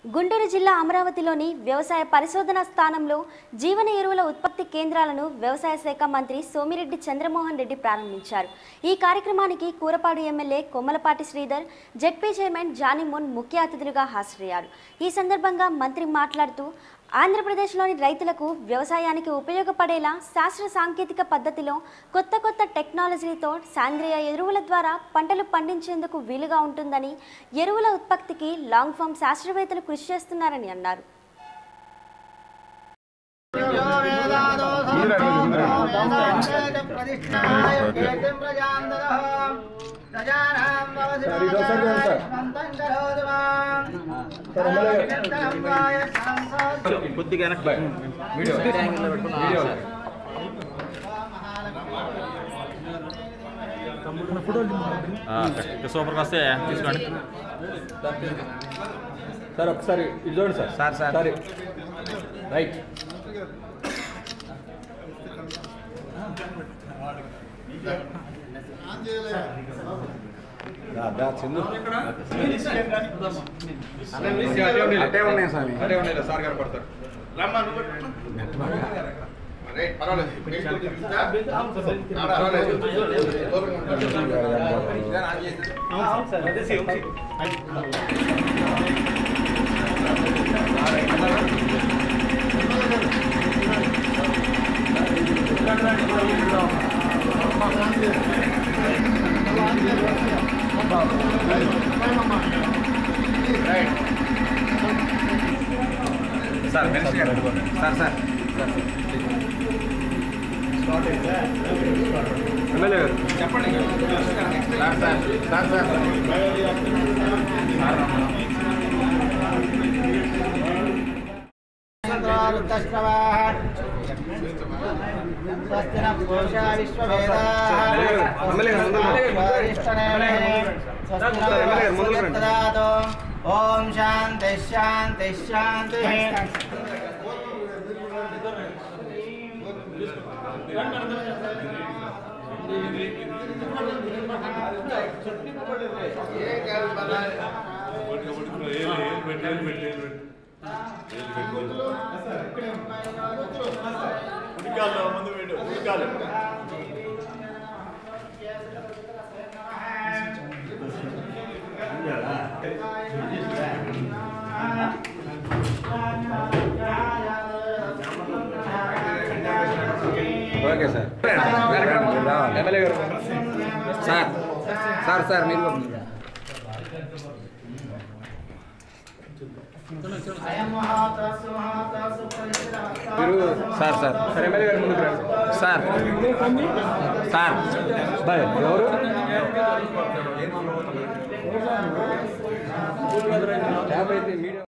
గుంటూరు జిల్లా అమరావతిలోని వ్యవసాయ పరిశోధన స్థానంలో జీవన ఎరువుల ఉత్పత్తి కేంద్రాలను వ్యవసాయ శాఖ మంత్రి సోమిరెడ్డి చంద్రమోహన్ రెడ్డి ప్రారంభించారు ఈ కార్యక్రమానికి Kurapadu MLA Kommalapati Sridhar ZP chairman Janimon ముఖ్య అతిథులుగా హాజరయ్యారు ఈ సందర్భంగా మంత్రి మాట్లాడుతూ ఆంధ్రప్రదేశ్లోని రైతులకు వ్యవసాయానికి ఉపయోగపడేలా శాస్త్ర సాంకేతిక పద్ధతిలో కొత్త కొత్త టెక్నాలజీతో సేంద్రియ ఎరువుల ద్వారా పంటలు పండించేందుకు వీలుగా ఉంటుందని ఎరువుల ఉత్పత్తికి లాంగ్ ఫామ్ శాస్త్రవేత్తలు కృషి చేస్తున్నారని అన్నారు కొద్దిగా వెనక్కి సూపర్గా వస్తే తీసుకోండి సార్ ఒకసారి ఇది చూడండి సార్ సార్, సార్. సరే రైట్ చిందు అట్టే ఉన్నాయి స్వామి అదే ఉన్నాయి సార్ గారు పడతారు సార్ మెరిసి గారు. సార్ సార్ ఎమ్మెల్యే గారు చెప్పండి సార్ సార్ సార్ సార్ ఓం శాంతి శాంతి శాంతి ఓకే సార్ ఎమ్మెల్యే గారు సార్ సార్ సార్ మీరు మీరు సార్ సార్ సార్ ఎమ్మెల్యే గారు ముందుకు రండి సార్ సార్ బాయ్ ఎవరు ట్యాబ్ అయితే మీడియా